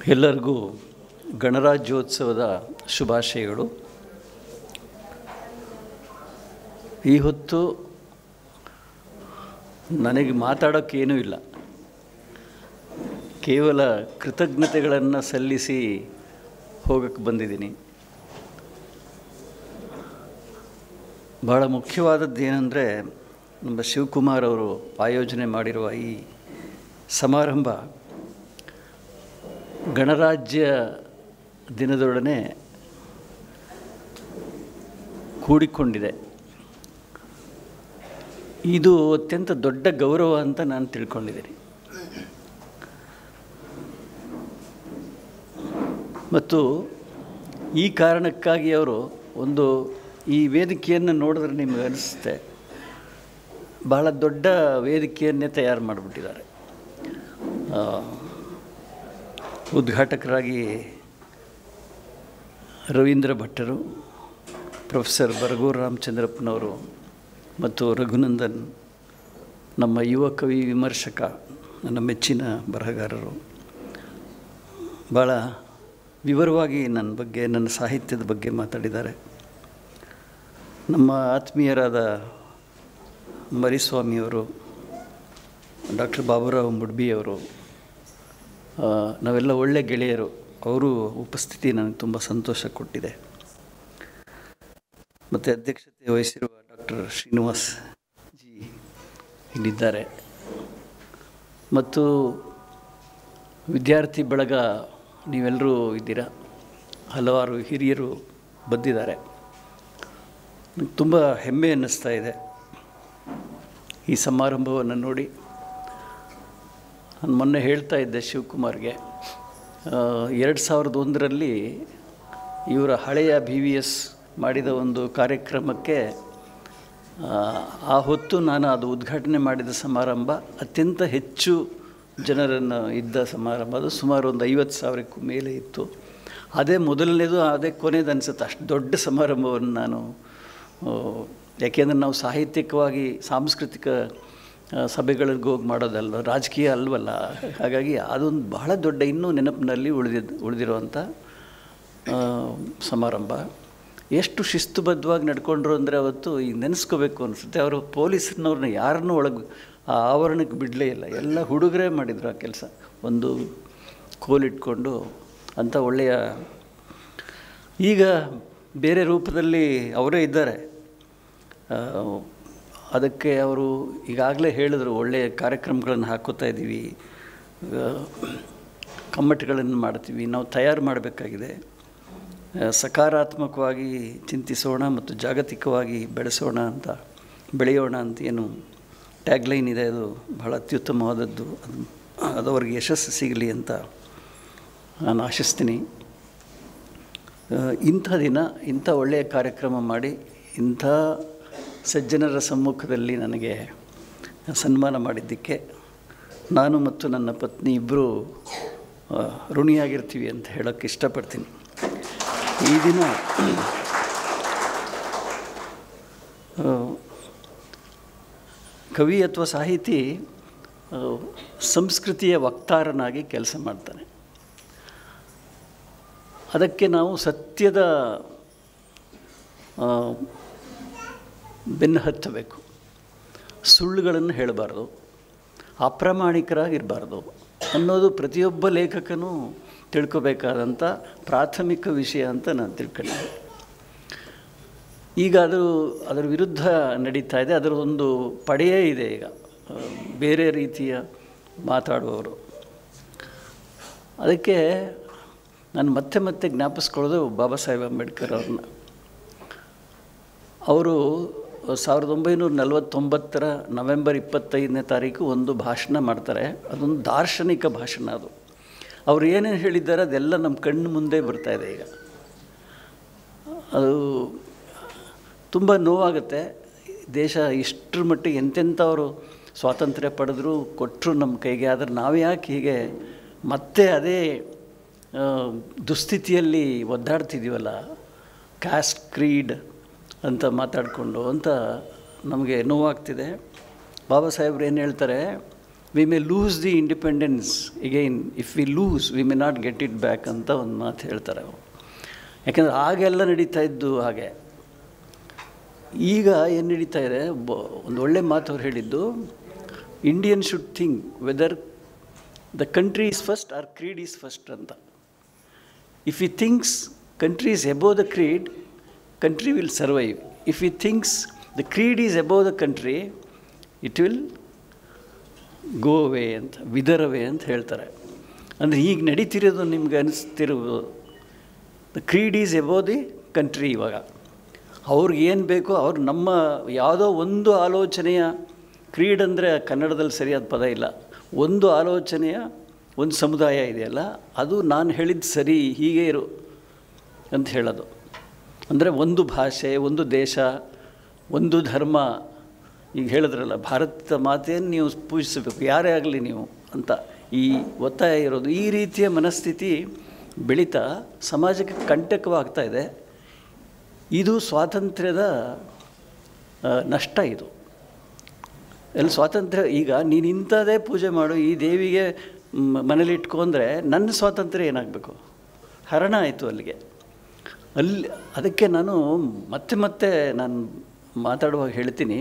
ಎಲ್ಲರಿಗೂ ಗಣರಾಜ್ಯೋತ್ಸವದ ಶುಭಾಶಯಗಳು ಈ ಹೊತ್ತು ನನಗೆ ಮಾತಾಡೋಕ್ಕೇನೂ ಇಲ್ಲ ಕೇವಲ ಕೃತಜ್ಞತೆಗಳನ್ನು ಸಲ್ಲಿಸಿ ಹೋಗಕ್ಕೆ ಬಂದಿದ್ದೀನಿ ಭಾಳ ಮುಖ್ಯವಾದದ್ದು ಏನಂದರೆ ನಮ್ಮ ಶಿವಕುಮಾರ್ ಅವರು ಆಯೋಜನೆ ಮಾಡಿರುವ ಈ ಸಮಾರಂಭ ಗಣರಾಜ್ಯ ದಿನದೊಡನೆ ಕೂಡಿಕೊಂಡಿದೆ ಇದು ಅತ್ಯಂತ ದೊಡ್ಡ ಗೌರವ ಅಂತ ನಾನು ತಿಳ್ಕೊಂಡಿದ್ದೀನಿ ಮತ್ತು ಈ ಕಾರಣಕ್ಕಾಗಿ ಅವರು ಒಂದು ಈ ವೇದಿಕೆಯನ್ನು ನೋಡಿದ್ರೆ ನಿಮಗೆ ಅನಿಸುತ್ತೆ ಬಹಳ ದೊಡ್ಡ ವೇದಿಕೆಯನ್ನೇ ತಯಾರು ಮಾಡಿಬಿಟ್ಟಿದ್ದಾರೆ ಆ, ಉದ್ಘಾಟಕರಾಗಿ ರವೀಂದ್ರ ಭಟ್ಟರು ಪ್ರೊಫೆಸರ್ ಬರಗೂರು ರಾಮಚಂದ್ರಪ್ಪನವರು ಮತ್ತು ರಘುನಂದನ್ ನಮ್ಮ ಯುವ ಕವಿ ವಿಮರ್ಶಕ ನನ್ನ ಮೆಚ್ಚಿನ ಬರಹಗಾರರು ಭಾಳ ವಿವರವಾಗಿ ನನ್ನ ಬಗ್ಗೆ ನನ್ನ ಸಾಹಿತ್ಯದ ಬಗ್ಗೆ ಮಾತಾಡಿದ್ದಾರೆ ನಮ್ಮ ಆತ್ಮೀಯರಾದ ಮರಿಸ್ವಾಮಿಯವರು ಡಾಕ್ಟರ್ ಬಾಬುರಾವ್ ಮುಡ್ಬಿಯವರು ಆ, ನಾವೆಲ್ಲ ಒಳ್ಳೆ ಗೆಳೆಯರು ಅವರು ಉಪಸ್ಥಿತಿ ನನಗೆ ತುಂಬ ಸಂತೋಷ ಕೊಟ್ಟಿದೆ ಮತ್ತು ಅಧ್ಯಕ್ಷತೆ ವಹಿಸಿರುವ ಡಾಕ್ಟರ್ ಶ್ರೀನಿವಾಸ್ ಜಿ ಇಲ್ಲಿದ್ದಾರೆ ಮತ್ತು ವಿದ್ಯಾರ್ಥಿ ಬಳಗ ನೀವೆಲ್ಲರೂ ಇದ್ದೀರಾ ಹಲವಾರು ಹಿರಿಯರು ಬಂದಿದ್ದಾರೆ ನಂಗೆ ತುಂಬ ಹೆಮ್ಮೆ ಅನ್ನಿಸ್ತಾ ಇದೆ ಈ ಸಮಾರಂಭವನ್ನು ನೋಡಿ ನಾನು ಮೊನ್ನೆ ಹೇಳ್ತಾ ಇದ್ದೆ ಶಿವಕುಮಾರ್ಗೆ ಎರಡು ಸಾವಿರದ ಒಂದರಲ್ಲಿ ಇವರ ಹಳೆಯ ಬಿ ವಿ ಎಸ್ ಮಾಡಿದ ಒಂದು ಕಾರ್ಯಕ್ರಮಕ್ಕೆ ಆ, ಆ ಹೊತ್ತು ನಾನು ಅದು ಉದ್ಘಾಟನೆ ಮಾಡಿದ ಸಮಾರಂಭ ಅತ್ಯಂತ ಹೆಚ್ಚು ಜನರನ್ನು ಇದ್ದ ಸಮಾರಂಭ ಅದು ಸುಮಾರು ಒಂದು ಐವತ್ತು ಸಾವಿರಕ್ಕೂ ಮೇಲೆ ಇತ್ತು ಅದೇ ಮೊದಲನೇದು ಅದೇ ಕೊನೆಯದು ಅನಿಸುತ್ತೆ ಅಷ್ಟು ದೊಡ್ಡ ಸಮಾರಂಭವನ್ನು ನಾನು ಆ, ಯಾಕೆಂದರೆ ನಾವು ಸಾಹಿತ್ಯಿಕವಾಗಿ ಸಾಂಸ್ಕೃತಿಕ ಆ, ಸಭೆಗಳಿಗೆ ಹೋಗಿ ಮಾಡೋದಲ್ಲ ರಾಜಕೀಯ ಅಲ್ವಲ್ಲ ಹಾಗಾಗಿ ಅದೊಂದು ಬಹಳ ದೊಡ್ಡ ಇನ್ನೂ ನೆನಪಿನಲ್ಲಿ ಉಳಿದಿದ್ದು ಉಳಿದಿರುವಂಥ ಆ, ಸಮಾರಂಭ ಎಷ್ಟು ಶಿಸ್ತುಬದ್ಧವಾಗಿ ನಡ್ಕೊಂಡ್ರು ಅಂದರೆ ಅವತ್ತು ಈಗ ನೆನೆಸ್ಕೋಬೇಕು ಅನಿಸುತ್ತೆ ಅವರು ಪೊಲೀಸ್ನವ್ರನ್ನ ಯಾರನ್ನೂ ಒಳಗೆ ಆ ಆವರಣಕ್ಕೆ ಬಿಡಲೇ ಇಲ್ಲ ಎಲ್ಲ ಹುಡುಗರೇ ಮಾಡಿದ್ರು ಆ ಕೆಲಸ ಒಂದು ಕೋಲಿಟ್ಕೊಂಡು ಅಂಥ ಒಳ್ಳೆಯ ಈಗ ಬೇರೆ ರೂಪದಲ್ಲಿ ಅವರೇ ಇದ್ದಾರೆ ಆ, ಅದಕ್ಕೆ ಅವರು ಈಗಾಗಲೇ ಹೇಳಿದ್ರು ಒಳ್ಳೆಯ ಕಾರ್ಯಕ್ರಮಗಳನ್ನು ಹಾಕೋತಾ ಇದ್ದೀವಿ ಆ, ಕಮ್ಮಟಗಳನ್ನು ಮಾಡ್ತೀವಿ ನಾವು ತಯಾರು ಮಾಡಬೇಕಾಗಿದೆ ಆ, ಸಕಾರಾತ್ಮಕವಾಗಿ ಚಿಂತಿಸೋಣ ಮತ್ತು ಜಾಗತಿಕವಾಗಿ ಬೆಳೆಸೋಣ ಅಂತ ಬೆಳೆಯೋಣ ಅಂತ ಏನು ಟ್ಯಾಗ್ಲೈನ್ ಇದೆ ಅದು ಬಹಳ ಅತ್ಯುತ್ತಮವಾದದ್ದು ಅದು ಅದು ಅವ್ರಿಗೆ ಯಶಸ್ಸು ಸಿಗಲಿ ಅಂತ ನಾನು ಆಶಿಸ್ತೀನಿ ಆ, ಇಂಥ ದಿನ ಇಂಥ ಒಳ್ಳೆಯ ಕಾರ್ಯಕ್ರಮ ಮಾಡಿ ಇಂಥ ಸಜ್ಜನರ ಸಮ್ಮುಖದಲ್ಲಿ ನನಗೆ ಸನ್ಮಾನ ಮಾಡಿದ್ದಕ್ಕೆ ನಾನು ಮತ್ತು ನನ್ನ ಪತ್ನಿ ಇಬ್ಬರು ಋಣಿಯಾಗಿರ್ತೀವಿ ಅಂತ ಹೇಳೋಕ್ಕೆ ಇಷ್ಟಪಡ್ತೀನಿ ಈ ದಿನ ಆ, ಕವಿ ಅಥವಾ ಸಾಹಿತಿ ಆ, ಸಂಸ್ಕೃತಿಯ ವಕ್ತಾರನಾಗಿ ಕೆಲಸ ಮಾಡ್ತಾನೆ ಅದಕ್ಕೆ ನಾವು ಸತ್ಯದ ಆ, ಬೆನ್ನು ಹತ್ತಬೇಕು ಸುಳ್ಳುಗಳನ್ನು ಹೇಳಬಾರ್ದು ಅಪ್ರಾಮಾಣಿಕರಾಗಿರಬಾರ್ದು ಅನ್ನೋದು ಪ್ರತಿಯೊಬ್ಬ ಲೇಖಕನೂ ತಿಳ್ಕೊಬೇಕಾದಂಥ ಪ್ರಾಥಮಿಕ ವಿಷಯ ಅಂತ ನಾನು ತಿಳ್ಕೊಂಡಿದ್ದೆ ಈಗ ಅದು ಅದರ ವಿರುದ್ಧ ನಡೀತಾ ಇದೆ ಅದರ ಒಂದು ಪಡೆಯೇ ಇದೆ ಈಗ ಆ, ಬೇರೆ ರೀತಿಯ ಮಾತಾಡುವವರು ಅದಕ್ಕೆ ನಾನು ಮತ್ತೆ ಮತ್ತೆ ಜ್ಞಾಪಿಸ್ಕೊಳ್ಳೋದು ಬಾಬಾ ಸಾಹೇಬ್ ಅಂಬೇಡ್ಕರ್ ಅವ್ರನ್ನ ಅವರು ಸಾವಿರದ ಒಂಬೈನೂರ ನಲವತ್ತೊಂಬತ್ತರ ನವೆಂಬರ್ ಇಪ್ಪತ್ತೈದನೇ ತಾರೀಕು ಒಂದು ಭಾಷಣ ಮಾಡ್ತಾರೆ ಅದೊಂದು ದಾರ್ಶನಿಕ ಭಾಷಣ ಅದು ಅವ್ರು ಏನೇನು ಹೇಳಿದ್ದಾರೆ ಅದೆಲ್ಲ ನಮ್ಮ ಕಣ್ಣು ಮುಂದೆ ಬರ್ತಾ ಇದೆ ಈಗ ಅದು ತುಂಬ ನೋವಾಗುತ್ತೆ ದೇಶ ಇಷ್ಟರ ಮಟ್ಟಿಗೆ ಎಂತೆಂಥವರು ಸ್ವಾತಂತ್ರ್ಯ ಪಡೆದ್ರು ಕೊಟ್ಟರು ನಮ್ಮ ಕೈಗೆ ಆದರೆ ನಾವು ಯಾಕೆ ಹೀಗೆ ಮತ್ತೆ ಅದೇ ಆ, ದುಸ್ಥಿತಿಯಲ್ಲಿ ಒದ್ದಾಡ್ತಿದ್ದೀವಲ್ಲ ಕ್ಯಾಸ್ಟ್ ಕ್ರೀಡ್ ಅಂತ ಮಾತಾಡಿಕೊಂಡು ಅಂತ ನಮಗೆ ನೋವಾಗ್ತಿದೆ ಬಾಬಾ ಸಾಹೇಬ್ರು ಏನು ಹೇಳ್ತಾರೆ we may lose the independence again if we lose we may not get it back ಅಂತ ಒಂದು ಮಾತು ಹೇಳ್ತಾರೆ ಅವರು ಯಾಕೆಂದರೆ ಆಗೆಲ್ಲ ನಡೀತಾ ಇದ್ದು ಹಾಗೆ ಈಗ ಏನು ನಡೀತಾ ಇದೆ ಬ- ಒಂದು ಒಳ್ಳೆ ಮಾತು ಅವ್ರು ಹೇಳಿದ್ದು Indian should think whether the country is first or creed is first ಅಂತ if he thinks country is above the creed country will survive if he thinks the creed is above the country it will go away ಅಂತ ವಿದರವೇ ಅಂತ ಹೇಳ್ತಾರೆ ಅಂದರೆ ಈಗ ನಡೀತಿರೋದು ನಿಮ್ಗೆ ಅನಿಸ್ತಿರ್ಬೋದು the creed is above the country ಇವಾಗ ಅವ್ರಿಗೆ ಏನು ಬೇಕೋ ಅವ್ರು ನಮ್ಮ ಯಾವುದೋ ಒಂದು ಆಲೋಚನೆಯ ಕ್ರೀಡ್ ಅಂದರೆ ಕನ್ನಡದಲ್ಲಿ ಸರಿಯಾದ ಪದ ಇಲ್ಲ ಒಂದು ಆಲೋಚನೆಯ ಒಂದು ಸಮುದಾಯ ಇದೆಯಲ್ಲ ಅದು ನಾನು ಹೇಳಿದ್ದು ಸರಿ ಹೀಗೆ ಇರು ಅಂತ ಹೇಳೋದು ಅಂದರೆ ಒಂದು ಭಾಷೆ ಒಂದು ದೇಶ ಒಂದು ಧರ್ಮ ಈಗ ಹೇಳಿದ್ರಲ್ಲ ಭಾರತ ಮಾತೆಯನ್ನು ನೀವು ಪೂಜಿಸಬೇಕು ಯಾರೇ ಆಗಲಿ ನೀವು ಅಂತ ಈ ಒತ್ತಾಯ ಇರೋದು ಈ ರೀತಿಯ ಮನಸ್ಥಿತಿ ಬೆಳೀತಾ ಸಮಾಜಕ್ಕೆ ಕಂಟಕವಾಗ್ತಾ ಇದೆ ಇದು ಸ್ವಾತಂತ್ರ್ಯದ ಆ, ನಷ್ಟ ಇದು ಎಲ್ಲಿ ಸ್ವಾತಂತ್ರ್ಯ ಈಗ ನೀನು ಇಂಥದ್ದೇ ಪೂಜೆ ಮಾಡು ಈ ದೇವಿಗೆ ಮ್, ಮನೇಲಿ ಇಟ್ಕೊಂಡ್ರೆ ನನ್ನ ಸ್ವಾತಂತ್ರ್ಯ ಏನಾಗಬೇಕು ಹರಣ ಆಯಿತು ಅಲ್ಲಿಗೆ ಅಲ್ಲಿ ಅದಕ್ಕೆ ನಾನು ಮತ್ತೆ ಮತ್ತೆ ನಾನು ಮಾತಾಡುವಾಗ ಹೇಳ್ತೀನಿ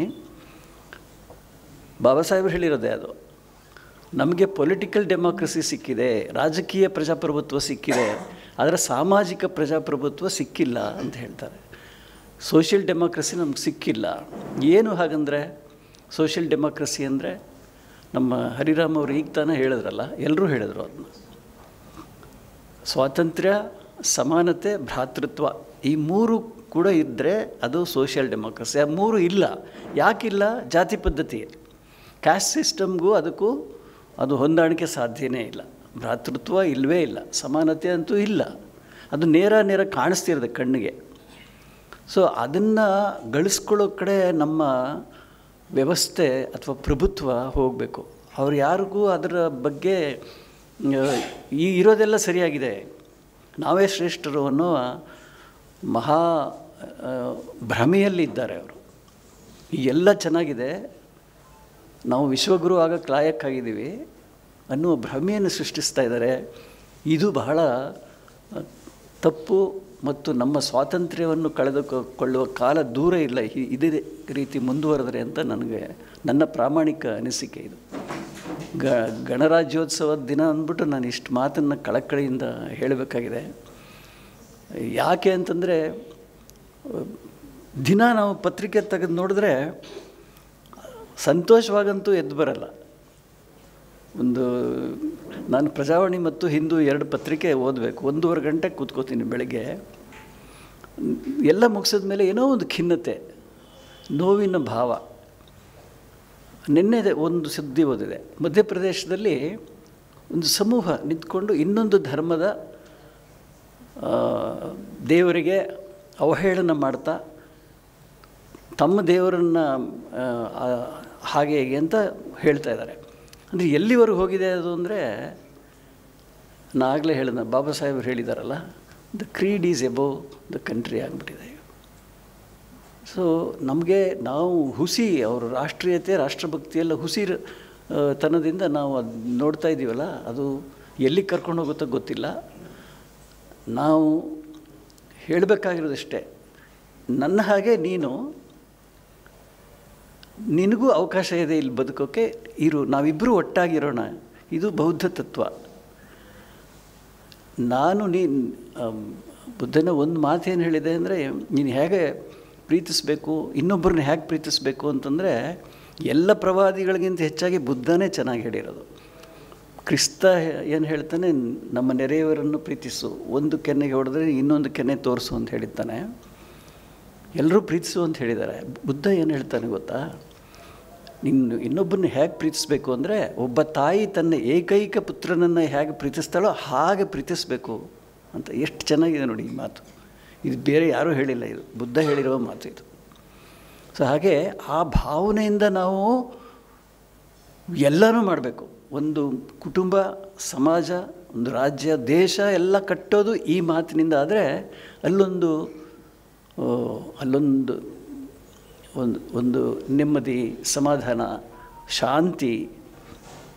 ಬಾಬಾ ಸಾಹೇಬರು ಹೇಳಿರೋದೇ ಅದು ನಮಗೆ ಪೊಲಿಟಿಕಲ್ ಡೆಮಾಕ್ರಸಿ ಸಿಕ್ಕಿದೆ ರಾಜಕೀಯ ಪ್ರಜಾಪ್ರಭುತ್ವ ಸಿಕ್ಕಿದೆ ಆದರೆ ಸಾಮಾಜಿಕ ಪ್ರಜಾಪ್ರಭುತ್ವ ಸಿಕ್ಕಿಲ್ಲ ಅಂತ ಹೇಳ್ತಾರೆ ಸೋಷಿಯಲ್ ಡೆಮಾಕ್ರಸಿ ನಮ್ಗೆ ಸಿಕ್ಕಿಲ್ಲ ಏನು ಹಾಗಂದರೆ ಸೋಷಿಯಲ್ ಡೆಮಾಕ್ರಸಿ ಅಂದರೆ ನಮ್ಮ ಹರಿರಾಮ್ ಅವರು ಈಗ ತಾನೇ ಹೇಳಿದ್ರಲ್ಲ ಎಲ್ಲರೂ ಹೇಳಿದ್ರು ಅದನ್ನ ಸ್ವಾತಂತ್ರ್ಯ ಸಮಾನತೆ ಭ್ರಾತೃತ್ವ ಈ ಮೂರು ಕೂಡ ಇದ್ದರೆ ಅದು ಸೋಷಿಯಲ್ ಡೆಮೋಕ್ರಸಿ ಆ ಮೂರು ಇಲ್ಲ ಯಾಕಿಲ್ಲ ಜಾತಿ ಪದ್ಧತಿ ಕ್ಯಾಸ್ಟ್ ಸಿಸ್ಟಮ್ಗೂ ಅದಕ್ಕೂ ಅದು ಹೊಂದಾಣಿಕೆ ಸಾಧ್ಯನೇ ಇಲ್ಲ ಭ್ರಾತೃತ್ವ ಇಲ್ಲವೇ ಇಲ್ಲ ಸಮಾನತೆ ಅಂತೂ ಇಲ್ಲ ಅದು ನೇರ ನೇರ ಕಾಣಿಸ್ತಿರೋದೆ ಕಣ್ಣಿಗೆ ಸೊ ಅದನ್ನು ಗಳಿಸ್ಕೊಳ್ಳೋ ಕಡೆ ನಮ್ಮ ವ್ಯವಸ್ಥೆ ಅಥವಾ ಪ್ರಭುತ್ವ ಹೋಗಬೇಕು ಅವ್ರು ಯಾರಿಗೂ ಅದರ ಬಗ್ಗೆ ಆ, ಈ ಇರೋದೆಲ್ಲ ಸರಿಯಾಗಿದೆ ನಾವೇ ಶ್ರೇಷ್ಠರು ಅನ್ನೋ ಮಹಾ ಆ, ಭ್ರಮೆಯಲ್ಲಿದ್ದಾರೆ ಅವರು ಈ ಎಲ್ಲ ಚೆನ್ನಾಗಿದೆ ನಾವು ವಿಶ್ವಗುರು ಆಗಕ್ಕೆ ಲಾಯಕ್ಕಾಗಿದ್ದೀವಿ ಅನ್ನುವ ಭ್ರಮೆಯನ್ನು ಸೃಷ್ಟಿಸ್ತಾ ಇದ್ದಾರೆ ಇದು ಬಹಳ ಆ, ತಪ್ಪು ಮತ್ತು ನಮ್ಮ ಸ್ವಾತಂತ್ರ್ಯವನ್ನು ಕಳೆದುಕೊಳ್ಳುವ ಕಾಲ ದೂರ ಇಲ್ಲ ಇ- ಇದೇ ರೀತಿ ಮುಂದುವರೆದ್ರೆ ಅಂತ ನನಗೆ ನನ್ನ ಪ್ರಾಮಾಣಿಕ ಅನಿಸಿಕೆ ಇದು ಗ ಗಣರಾಜ್ಯೋತ್ಸವದ ದಿನ ಅಂದ್ಬಿಟ್ಟು ನಾನು ಇಷ್ಟು ಮಾತನ್ನು ಕಳಕಳಿಯಿಂದ ಹೇಳಬೇಕಾಗಿದೆ ಯಾಕೆ ಅಂತಂದರೆ ದಿನ ನಾವು ಪತ್ರಿಕೆ ತೆಗೆದು ನೋಡಿದ್ರೆ ಸಂತೋಷವಾಗಂತೂ ಎದ್ದು ಬರಲ್ಲ ಒಂದು ನಾನು ಪ್ರಜಾವಾಣಿ ಮತ್ತು ಹಿಂದೂ ಎರಡು ಪತ್ರಿಕೆ ಓದಬೇಕು ಒಂದೂವರೆ ಗಂಟೆ ಕೂತ್ಕೋತೀನಿ ಬೆಳಗ್ಗೆ ಎಲ್ಲ ಮುಗಿಸಿದ ಮೇಲೆ ಏನೋ ಒಂದು ಖಿನ್ನತೆ ನೋವಿನ ಭಾವ ನಿನ್ನೆ ಒಂದು ಸುದ್ದಿ ಓದಿದೆ ಮಧ್ಯಪ್ರದೇಶದಲ್ಲಿ ಒಂದು ಸಮೂಹ ನಿಂತ್ಕೊಂಡು ಇನ್ನೊಂದು ಧರ್ಮದ ಆ, ದೇವರಿಗೆ ಅವಹೇಳನ ಮಾಡ್ತಾ ತಮ್ಮ ದೇವರನ್ನು ಆ, ಹಾಗೆ ಹೀಗೆ ಅಂತ ಹೇಳ್ತಾ ಇದ್ದಾರೆ ಅಂದರೆ ಎಲ್ಲಿವರೆಗೂ ಹೋಗಿದೆ ಅದು ಅಂದರೆ ನಾ ಆಗಲೇ ಹೇಳಿದ ಬಾಬಾ ಸಾಹೇಬರು ಹೇಳಿದಾರಲ್ಲ the creed is above the country ಆಗಿಬಿಟ್ಟಿದೆ ಸೊ ನಮಗೆ ನಾವು ಹುಸಿ ಅವರು ರಾಷ್ಟ್ರೀಯತೆ ರಾಷ್ಟ್ರಭಕ್ತಿಯೆಲ್ಲ ಹುಸಿ ಆ, ತನದಿಂದ ನಾವು ಅದು ನೋಡ್ತಾ ಇದ್ದೀವಲ್ಲ ಅದು ಎಲ್ಲಿ ಕರ್ಕೊಂಡು ಹೋಗುತ್ತೋ ಗೊತ್ತಿಲ್ಲ ನಾವು ಹೇಳಬೇಕಾಗಿರೋದಷ್ಟೇ ನನ್ನ ಹಾಗೆ ನೀನು ನಿನಗೂ ಅವಕಾಶ ಇದೆ ಇಲ್ಲಿ ಬದುಕೋಕ್ಕೆ ಇರು ನಾವಿಬ್ಬರೂ ಒಟ್ಟಾಗಿರೋಣ ಇದು ಬೌದ್ಧ ತತ್ವ ನಾನು ನೀನು ಬುದ್ಧನ ಒಂದು ಮಾತೇನು ಹೇಳಿದೆ ಅಂದರೆ ನೀನು ಹೇಗೆ ಪ್ರೀತಿಸಬೇಕು ಇನ್ನೊಬ್ಬರನ್ನ ಹೇಗೆ ಪ್ರೀತಿಸಬೇಕು ಅಂತಂದರೆ ಎಲ್ಲ ಪ್ರವಾದಿಗಳಿಗಿಂತ ಹೆಚ್ಚಾಗಿ ಬುದ್ಧನೇ ಚೆನ್ನಾಗಿ ಹೇಳಿರೋದು ಕ್ರಿಸ್ತ ಏನು ಹೇಳ್ತಾನೆ ನಮ್ಮ ನೆರೆಯವರನ್ನು ಪ್ರೀತಿಸು ಒಂದು ಕೆನ್ನೆಗೆ ಹೊಡೆದ್ರೆ ಇನ್ನೊಂದು ಕೆನ್ನೆ ತೋರಿಸು ಅಂತ ಹೇಳಿದ್ದಾನೆ ಎಲ್ಲರೂ ಪ್ರೀತಿಸು ಅಂತ ಹೇಳಿದ್ದಾರೆ ಬುದ್ಧ ಏನು ಹೇಳ್ತಾನೆ ಗೊತ್ತಾ ನಿನ್ನ ಇನ್ನೊಬ್ಬರನ್ನ ಹೇಗೆ ಪ್ರೀತಿಸಬೇಕು ಅಂದರೆ ಒಬ್ಬ ತಾಯಿ ತನ್ನ ಏಕೈಕ ಪುತ್ರನನ್ನು ಹೇಗೆ ಪ್ರೀತಿಸ್ತಾಳೋ ಹಾಗೆ ಪ್ರೀತಿಸಬೇಕು ಅಂತ ಎಷ್ಟು ಚೆನ್ನಾಗಿದೆ ನೋಡಿ ಈ ಮಾತು ಇದು ಬೇರೆ ಯಾರೂ ಹೇಳಿಲ್ಲ ಇದು ಬುದ್ಧ ಹೇಳಿರುವ ಮಾತು ಇದು ಸೊ ಹಾಗೆ ಆ ಭಾವನೆಯಿಂದ ನಾವು ಎಲ್ಲನೂ ಮಾಡಬೇಕು ಒಂದು ಕುಟುಂಬ ಸಮಾಜ ಒಂದು ರಾಜ್ಯ ದೇಶ ಎಲ್ಲ ಕಟ್ಟೋದು ಈ ಮಾತಿನಿಂದ ಆದರೆ ಅಲ್ಲೊಂದು ಆ, ಅಲ್ಲೊಂದು ಒಂದು ಒಂದು ನೆಮ್ಮದಿ ಸಮಾಧಾನ ಶಾಂತಿ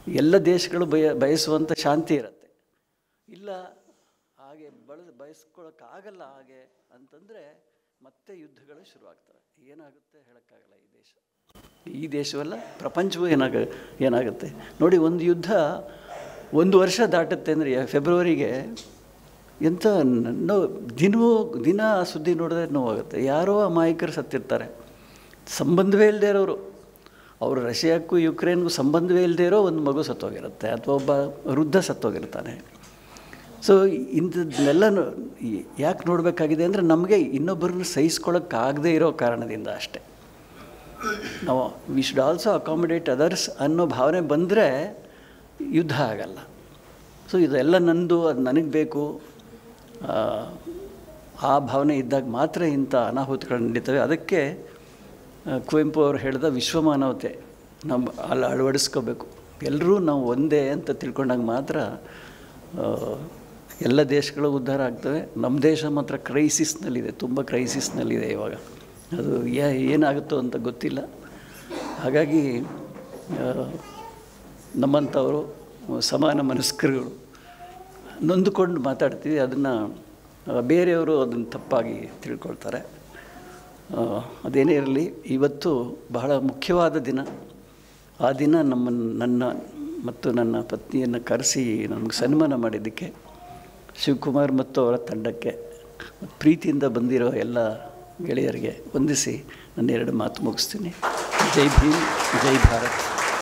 ಎಲ್ಲ ದೇಶಗಳು ಬಯ ಬಯಸುವಂಥ ಶಾಂತಿ ಇರುತ್ತೆ ಇಲ್ಲ ಹಾಗೆ ಬಳಸ ಬಯಸ್ಕೊಳ್ಳೋಕ್ಕಾಗಲ್ಲ ಹಾಗೆ ಅಂತಂದರೆ ಮತ್ತೆ ಯುದ್ಧಗಳು ಶುರುವಾಗ್ತವೆ ಏನಾಗುತ್ತೆ ಹೇಳೋಕ್ಕಾಗಲ್ಲ ಈ ದೇಶ ಈ ದೇಶವಲ್ಲ ಪ್ರಪಂಚವೂ ಏನಾಗ ಏನಾಗುತ್ತೆ ನೋಡಿ ಒಂದು ಯುದ್ಧ ಒಂದು ವರ್ಷ ದಾಟುತ್ತೆ ಅಂದರೆ ಫೆಬ್ರವರಿಗೆ ಎಂಥ ನೋ ದಿನವೂ ದಿನ ಆ ಸುದ್ದಿ ನೋಡಿದ್ರೆ ನೋವಾಗುತ್ತೆ ಯಾರೋ ಅಮಾಯಕರು ಸತ್ತಿರ್ತಾರೆ ಸಂಬಂಧವೇ ಇಲ್ಲದೆ ಇರೋರು ಅವರು ರಷ್ಯಾಕ್ಕೂ ಯುಕ್ರೇನ್ಗೂ ಸಂಬಂಧವೇ ಇಲ್ಲದೆ ಇರೋ ಒಂದು ಮಗು ಸತ್ತೋಗಿರುತ್ತೆ ಅಥವಾ ಒಬ್ಬ ವೃದ್ಧ ಸತ್ತೋಗಿರ್ತಾನೆ ಸೊ ಇಂಥದ್ದನ್ನೆಲ್ಲ ಯಾಕೆ ನೋಡಬೇಕಾಗಿದೆ ಅಂದರೆ ನಮಗೆ ಇನ್ನೊಬ್ಬರನ್ನ ಸಹಿಸ್ಕೊಳ್ಳೋಕ್ಕಾಗದೇ ಇರೋ ಕಾರಣದಿಂದ ಅಷ್ಟೆ ನಾವು we should also accommodate others ಅನ್ನೋ ಭಾವನೆ ಬಂದರೆ ಯುದ್ಧ ಆಗಲ್ಲ ಸೊ ಇದೆಲ್ಲ ನಂದು ಅದು ನನಗೆ ಬೇಕು ಆ, ಆ ಭಾವನೆ ಇದ್ದಾಗ ಮಾತ್ರ ಇಂಥ ಅನಾಹುತಗಳು ನಡೀತವೆ ಅದಕ್ಕೆ ಆ, ಕುವೆಂಪು ಅವರು ಹೇಳಿದ ವಿಶ್ವಮಾನವತೆ ನಮ್ಮ ಅಲ್ಲಿ ಅಳವಡಿಸ್ಕೋಬೇಕು ಎಲ್ಲರೂ ನಾವು ಒಂದೇ ಅಂತ ತಿಳ್ಕೊಂಡಾಗ ಮಾತ್ರ ಆ, ಎಲ್ಲ ದೇಶಗಳು ಉದ್ಧಾರ ಆಗ್ತವೆ ನಮ್ಮ ದೇಶ ಮಾತ್ರ ಕ್ರೈಸಿಸ್ನಲ್ಲಿದೆ ತುಂಬ ಕ್ರೈಸಿಸ್ನಲ್ಲಿದೆ ಇವಾಗ ಅದು ಯಾ ಏನಾಗುತ್ತೋ ಅಂತ ಗೊತ್ತಿಲ್ಲ ಹಾಗಾಗಿ ಆ, ನಮ್ಮಂಥವರು ಸಮಾನ ಮನಸ್ಕರುಗಳು ನೊಂದುಕೊಂಡು ಮಾತಾಡ್ತೀವಿ ಅದನ್ನು ಬೇರೆಯವರು ಅದನ್ನು ತಪ್ಪಾಗಿ ತಿಳ್ಕೊಳ್ತಾರೆ ಆ, ಅದೇನೇ ಇರಲಿ ಇವತ್ತು ಬಹಳ ಮುಖ್ಯವಾದ ದಿನ ಆ ದಿನ ನಮ್ಮನ್ನು ನನ್ನ ಮತ್ತು ನನ್ನ ಪತ್ನಿಯನ್ನು ಕರೆಸಿ ನಮಗೆ ಸನ್ಮಾನ ಮಾಡಿದ್ದಕ್ಕೆ ಶಿವಕುಮಾರ್ ಮತ್ತು ಅವರ ತಂಡಕ್ಕೆ ಪ್ರೀತಿಯಿಂದ ಬಂದಿರೋ ಎಲ್ಲ ಗೆಳೆಯರಿಗೆ ವಂದಿಸಿ ನನ್ನ ಎರಡು ಮಾತು ಮುಗಿಸ್ತೀನಿ ಜೈ ಭೀಮ್ ಜೈ ಭಾರತ್